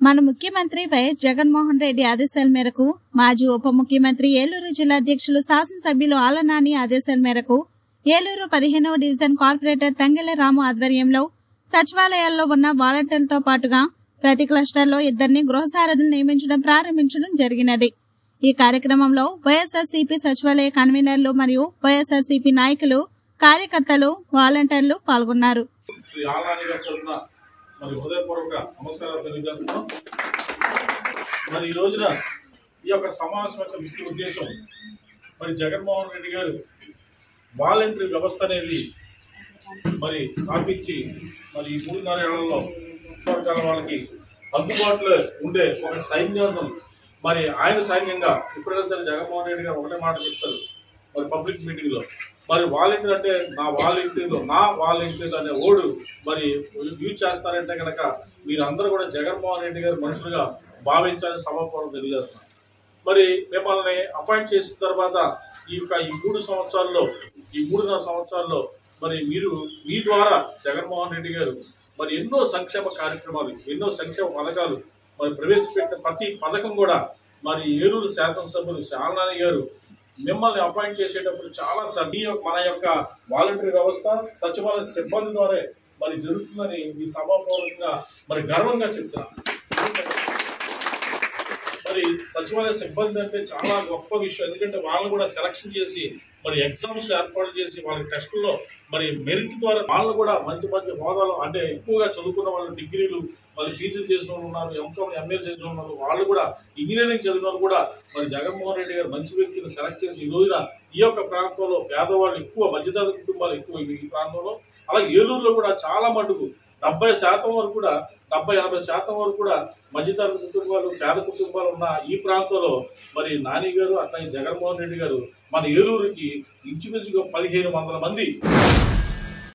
మన ముఖ్యమంత్రి వైఎస్ జగన్మోహన్ రెడ్డి ఆదేశాల మేరకు మాజీ ఉప ముఖ్యమంత్రి ఏలూరు జిల్లా అధ్యక్షులు శాసనసభ్యులు ఆలనాని ఆదేశాల మేరకు ఏలూరు పదిహేనవ డివిజన్ కార్పొరేటర్ తంగెల రాము ఆధ్వర్యంలో సచివాలయాల్లో ఉన్న వాలంటీర్లతో పాటుగా ప్రతి క్లస్టర్లో ఇద్దరిని గృహ సారథులు నియమించడం ప్రారంభించడం జరిగినది ఈ కార్యక్రమంలో వైఎస్ఆర్సీపీ సచివాలయ కన్వీనర్లు మరియు వైఎస్ఆర్సీపీ నాయకులు కార్యకర్తలు వాలంటీర్లు పాల్గొన్నారు శ్రీ ఆలాని గారి తరఫున మరి హృదయపూర్వక నమస్కారాలు తెలియజేస్తున్నాం మరి ఈ రోజున ఈ యొక్క సమావేశం యొక్క ముఖ్య ఉద్దేశం మరి జగన్మోహన్ రెడ్డి గారు వాలంటరీ వ్యవస్థ అనేది మరి స్థాపించి మరి ఈ మూడున్నర ఏళ్లలో వర్గాల వాళ్ళకి అందుబాటులో ఉండే ఒక సైన్యాన్ని మరి ఆయన సైన్యంగా ఎప్పుడైనా సరే జగన్మోహన్ రెడ్డి గారు ఒకటే మాట చెప్తారు మరి పబ్లిక్ మీటింగ్ లో మరి వాలంటీర్ అంటే నా వాలంటీర్ నా వాలంటీర్ అనే ఓడు మరి యూజ్ చేస్తారంటే కనుక మీరు అందరూ కూడా జగన్మోహన్ రెడ్డి గారి మనుషులుగా భావించాలని సభాపూర్వం తెలియజేస్తున్నారు మరి మిమ్మల్ని అపాయింట్ చేసిన తర్వాత ఈ యొక్క ఈ మూడు సంవత్సరాల్లో ఈ మూడున్నర సంవత్సరాల్లో మరి మీరు మీ ద్వారా జగన్మోహన్ రెడ్డి గారు మరి ఎన్నో సంక్షేమ కార్యక్రమాలు ఎన్నో సంక్షేమ పథకాలు మరి ప్రవేశపెట్టిన ప్రతి పథకం కూడా మరి ఏలూరు శాసనసభ్యులు శాలనాని గారు మిమ్మల్ని అపాయింట్ చేసేటప్పుడు చాలా శ్రద్ధ ఈ యొక్క- మన యొక్క వాలంటరీ వ్యవస్థ సచివాలయ సిబ్బంది ద్వారా మరి జరుగుతుందని ఈ సభాపూర్వకంగా మరి గర్వంగా చెప్తున్నాను మరి సచివాలయ సిబ్బంది అంటే చాలా గొప్ప విషయం ఎందుకంటే వాళ్ళు కూడా సెలక్షన్ చేసి మరి ఎగ్జామ్స్ ఏర్పాటు చేసి వాళ్ళ టెస్టుల్లో మరి మెరిట్ ద్వారా వాళ్ళు కూడా మంచి మంచి హోదాలు అంటే ఎక్కువగా చదువుకున్న వాళ్ళు డిగ్రీలు మరి పీజీలు చేసిన వాళ్ళు ఉన్నారు ఎంకామ్ ఎంఏ చేసిన వాళ్ళు ఉన్నారు వాళ్ళు కూడా ఇంజనీరింగ్ చదివిన వాళ్ళు కూడా మరి జగన్మోహన్ రెడ్డి గారు మంచి వ్యక్తిని సెలెక్ట్ చేసి ఈ రోజున ఈ యొక్క ప్రాంతంలో పేదవాళ్ళు ఎక్కువ మధ్యతరగతి కుటుంబాలు ఎక్కువ ఈ ప్రాంతంలో అలాగే ఏలూరులో కూడా చాలా మటుకు డెబ్బై శాతం వరకు కూడా డెబ్బై ఎనభై శాతం వరకు కూడా మధ్యతరగతి కుటుంబాలు పేద కుటుంబాలు ఉన్న ఈ ప్రాంతంలో మరి నాని గారు అట్లాగే జగన్మోహన్ రెడ్డి గారు మన ఏలూరుకి ఇంచుమించుగా పదిహేను వందల మంది